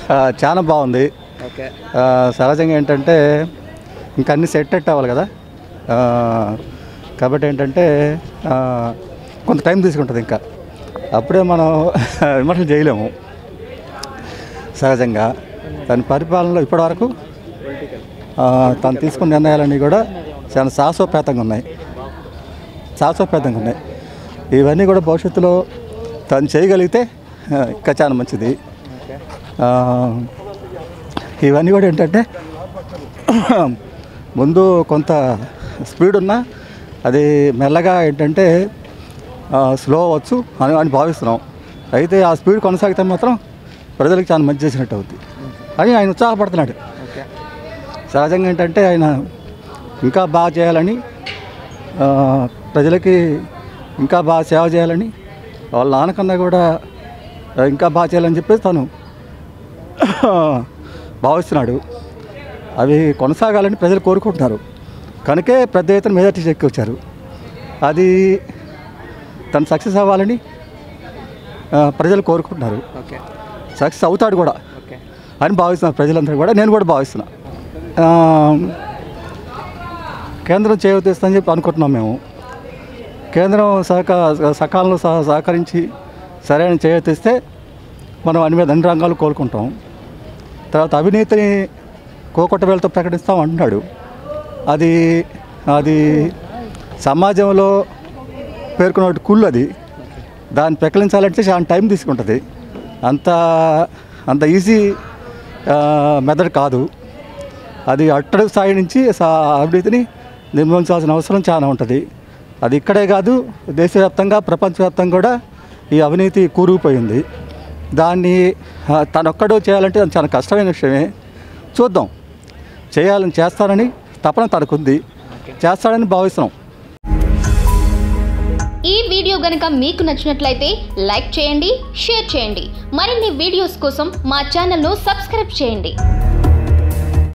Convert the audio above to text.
ఆ, చాలా బాగుంది ఓకే ఆ, సహజంగా ఏంటంటే ఇంకా అన్ని సెట్ ఎట్ అవ్వాలి కదా ఆ, కాబట్టి ఏంటంటే ఆ, కొంత టైం తీసుకుంటుంది ఇంకా అప్పుడే మనం విమర్శలు చేయలేము సహజంగా తన పరిపాలనలో ఇప్పటివరకు ఆ, తను తీసుకున్న నిర్ణయాలన్నీ కూడా చాలా సాహసోపేతంగా ఉన్నాయి సాహసోపేతంగా ఉన్నాయి ఇవన్నీ కూడా భవిష్యత్తులో తను చేయగలిగితే ఆ, ఇంకా చాలా మంచిది ఓకే ఆ, ఇవన్నీ కూడా ఏంటంటే ముందు కొంత స్పీడ్ ఉన్నా అది మెల్లగా ఏంటంటే స్లో అవ్వచ్చు అని అని భావిస్తున్నాం అయితే ఆ స్పీడ్ కొనసాగితే మాత్రం ప్రజలకు చాలా మంచి చేసినట్టు అవుతుంది అని ఆయన ఉత్సాహపడుతున్నాడు ఓకే సహజంగా ఏంటంటే ఆయన ఇంకా బాగా చేయాలని ఆ, ప్రజలకి ఇంకా బాగా సేవ చేయాలని వాళ్ళ నాన్నకన్నా కూడా ఆ, ఇంకా బాగా చేయాలని చెప్పేసి తను భావిస్తున్నాడు అవి కొనసాగాలని ప్రజలు కోరుకుంటున్నారు కనుకే పెద్ద ఎత్తున మెజార్టీ చెక్కి వచ్చారు అది తను సక్సెస్ అవ్వాలని ఆ, ప్రజలు కోరుకుంటున్నారు ఓకే సక్సెస్ అవుతాడు కూడా ఓకే అని భావిస్తున్నారు ప్రజలందరూ కూడా నేను కూడా భావిస్తున్నా ఆ, కేంద్రం చేయవద్దని చెప్పి అనుకుంటున్నాం మేము కేంద్రం సహక సకాలంలో సహ సహకరించి సరైన చేయతిస్తే మనం అన్ని మీద అన్ని రంగాలు కోలుకుంటాం తర్వాత అవినీతిని కోకొట్ట వేలతో ప్రకటిస్తాం అంటున్నాడు అది అది సమాజంలో పేర్కొన్న కుళ్ళు అది దాన్ని పెకలించాలంటే చాలా టైం తీసుకుంటుంది అంత అంత ఈజీ మెథడ్ కాదు అది అట్టడి స్థాయి నుంచి సా- అవినీతిని నిర్మించాల్సిన అవసరం చాలా ఉంటుంది అది ఇక్కడే కాదు దేశవ్యాప్తంగా ప్రపంచవ్యాప్తంగా కూడా ఈ అవినీతి కూరుకుపోయింది దాన్ని ఆ, తనొక్కడో చేయాలంటే అది చాలా కష్టమైన విషయమే చూద్దాం చేయాలని చేస్తానని తపన తనకుంది చేస్తాడని భావిస్తున్నాం ఈ వీడియో గనక మీకు నచ్చినట్లయితే లైక్ చేయండి షేర్ చేయండి మరిన్ని వీడియోస్ కోసం మా ఛానల్ను సబ్స్క్రైబ్ చేయండి